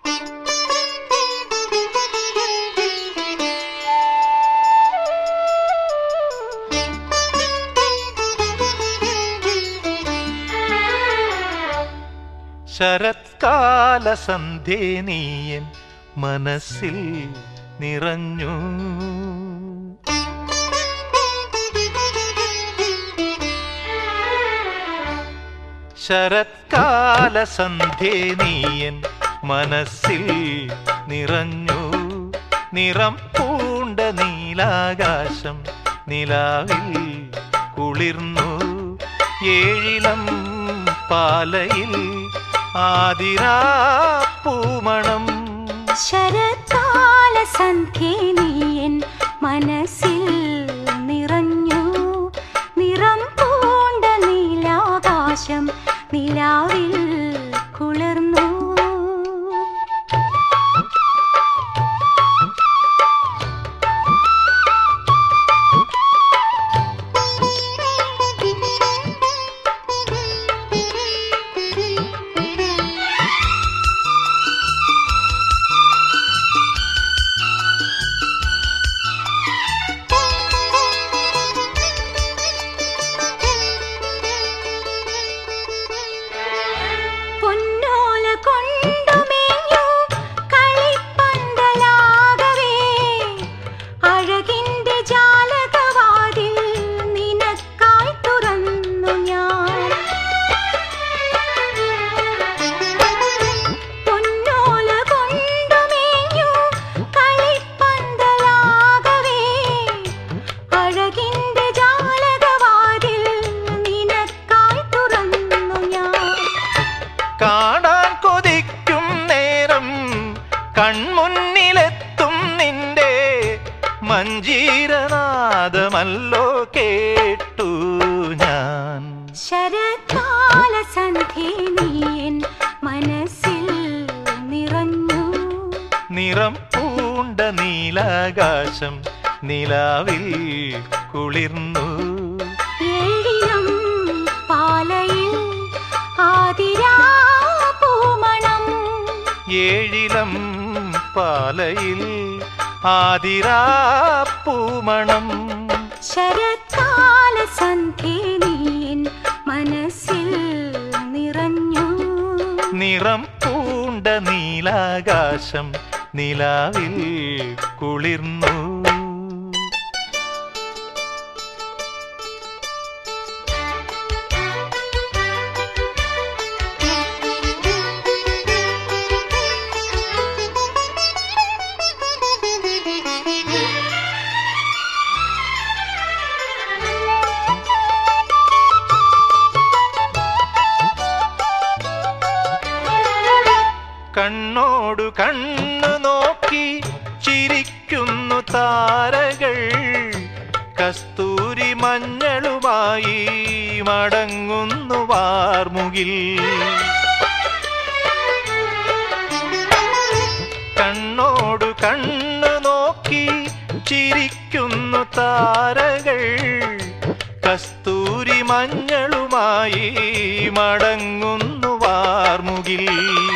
ശരത്കാല സന്ധ്യേ നീയൻ മനസ്സിൽ നിറഞ്ഞു ശരത്കാല സന്ധ്യേ നീയൻ മനസ്സിൽ നിറഞ്ഞു നിറം പൂണ്ട നീലാകാശം നിലാവിൽ കുളിർന്നു ഏഴിലം പാലയിൽ ആതിരാ പൂമണം ശരത്കാല സന്ധ്യേ നീയൻ മനസ്സിൽ നിറഞ്ഞു നിറം പൂണ്ട നീലാകാശം നിലാവിൽ കുളിർന്നു പൊന്നോല കൊണ്ടുമേഞ്ഞു കളിപ്പന്തലാകവേ അഴകിന്റെ ജാലകവാതിൽ നിനക്കായി തുറന്നു ഞാൻ പൊന്നോല കൊണ്ടുമേഞ്ഞു കളിപ്പന്തലാകവേ അഴകിന്റെ ജാലകവാതിൽ നിനക്കായി തുറന്നു ഞാൻ കാണാൻ കൊതിക്കും നേരം കൺമുന്നിലെത്തും നിന്റെ മഞ്ജീരനാദമല്ലോ കേട്ടു ഞാൻ ശരത്കാല സന്ധ്യേ നീയൻ മനസ്സിൽ നിറഞ്ഞു നിറം പൂണ്ട നീലാകാശം നിലാവിൽ കുളിർന്നു ഏഴിലും പാലയിൽ ആതിരാ പൂമണം ഏഴിലം പാലയിൽ ആതിരാ പൂമണം ശരത്കാല സന്ധ്യേ നീയൻ മനസ്സിൽ നിറഞ്ഞു നിറം പൂണ്ട നീലാകാശം നിലാവിൽ കുളിർന്നു കണ്ണോടു കണ്ണു നോക്കി ചിരിക്കുന്നു താരകൾ കസ്തൂരി മഞ്ഞളുമായി മടങ്ങുന്നു വാർമുകിൽ കണ്ണോടു കണ്ണു നോക്കി ചിരിക്കുന്നു താരകൾ കസ്തൂരി മഞ്ഞളുമായി മടങ്ങുന്നു വാർമുകിൽ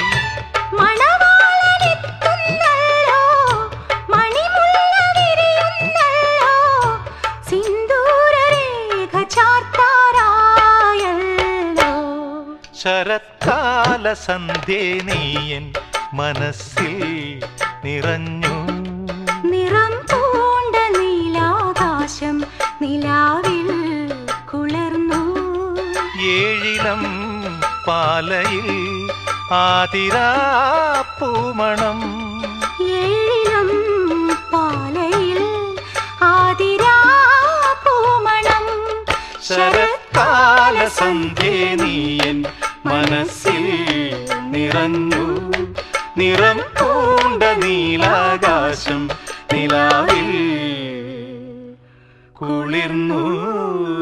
മണവാളനെത്തുന്നല്ലോ മണിമുല്ല വിരിയുന്നല്ലോ സിന്ദൂരരേഖ ചാർത്താറായല്ലോ ശരത്കാല സന്ധ്യേ നീയൻ മനസ്സിൽ നിറഞ്ഞു നിറം പൂണ്ട നീലാകാശം നിലാവിൽ കുളിർന്നു ഏഴിലം പാലയിൽ ആതിരാ പൂമണം ഏഴിലും പാലയിൽ ആതിരാ പൂമണം ശരത്കാല സന്ധ്യേ നീയൻ മനസ്സിൽ നിറഞ്ഞു നിറം പൂണ്ട നീലാകാശം നിലാവിൽ കുളിർന്നു